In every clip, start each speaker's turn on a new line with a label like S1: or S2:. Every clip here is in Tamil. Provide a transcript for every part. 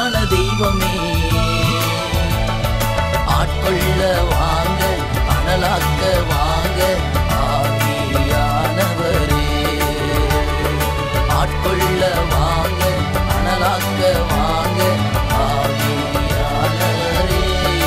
S1: மகிமையான தெய்வமே ஆட்கொள்ள வாங்க அனலாக்க வாங்க ஆவியானவரே ஆட்கொள்ள வாங்க அனலாக்க வாங்க ஆவியானவரே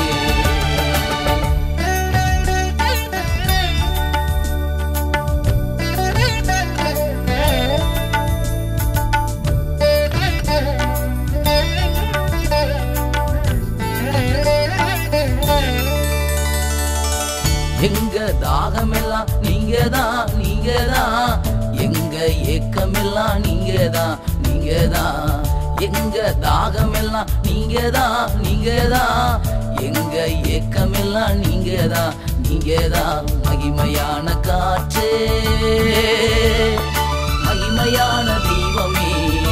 S1: எங்க தாகமெல்லாம் நீங்க தான் நீங்க தான் எங்க ஏக்கமெல்லாம் நீங்க தான் நீங்க தான் எங்க தாகமெல்லாம் நீங்க தான் நீங்க தான் எங்க ஏக்கமெல்லாம் நீங்க தான் நீங்க தான் மகிமையான காற்றே மகிமையான தெய்வமே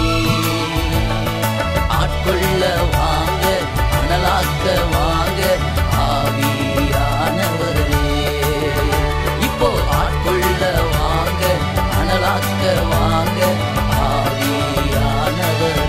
S1: ஆட்கொள்ள வாங்க அனலாக்க வாங்க ஆவியானவரே இப்போ ஆட்கொள்ள வாங்க அனலாக்க வாங்க ஆவியானவரே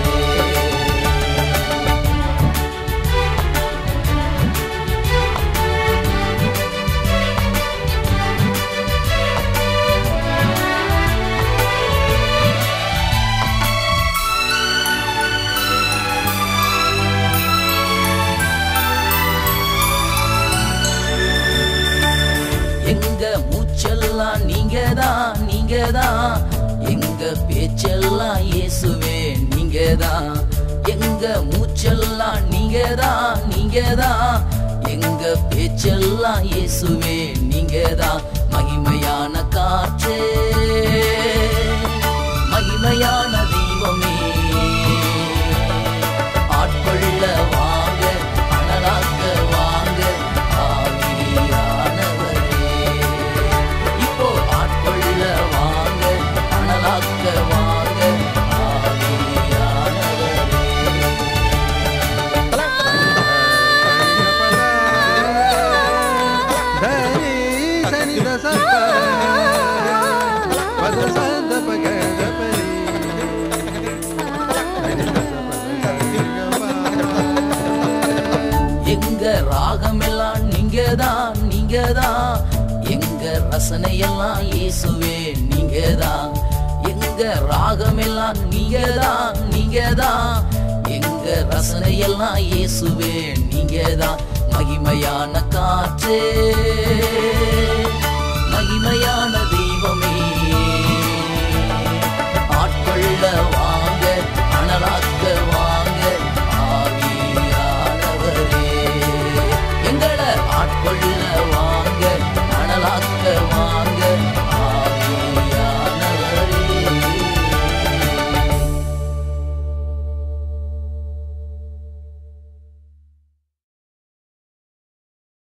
S1: எங்க மூச்செல்லாம் நீங்க தான் நீங்க தான் எங்க பேச்செல்லாம் இயேசுவே நீங்க தான் எங்க மூச்செல்லாம் நீங்க தான் நீங்க தான் எங்க பேச்செல்லாம் இயேசுவே நீங்க தான் மகிமையான காற்றே மகிமையான தெய்வமே ஆட்கொள்ள வாங்க அனலாக்க வாங்க ஆவியானவரே இப்போ ஆட்கொள்ள வாங்க அனலாக்க வாங்க ஆவியானவரே
S2: ಧರಿ ಸನಿ ದ ಸಪ್ಪ ಪದ ಸದ ಪಗ ದ ಪರಿ ಸನಿ ದ ಸಪ್ಪ ದ ಗ
S1: எங்க ராகமெல்லாம் நீங்க தான் நீங்க தான் எங்க ரசனை எல்லாம் இயேசுவே நீங்க தான் எங்க ராகமெல்லாம் நீங்க தான் நீங்க தான் எங்க ரசனை எல்லாம் இயேசுவே நீங்க தான் மகிமையான காற்றே மகிமையான தெய்வமே ஆட்கொள்ள வா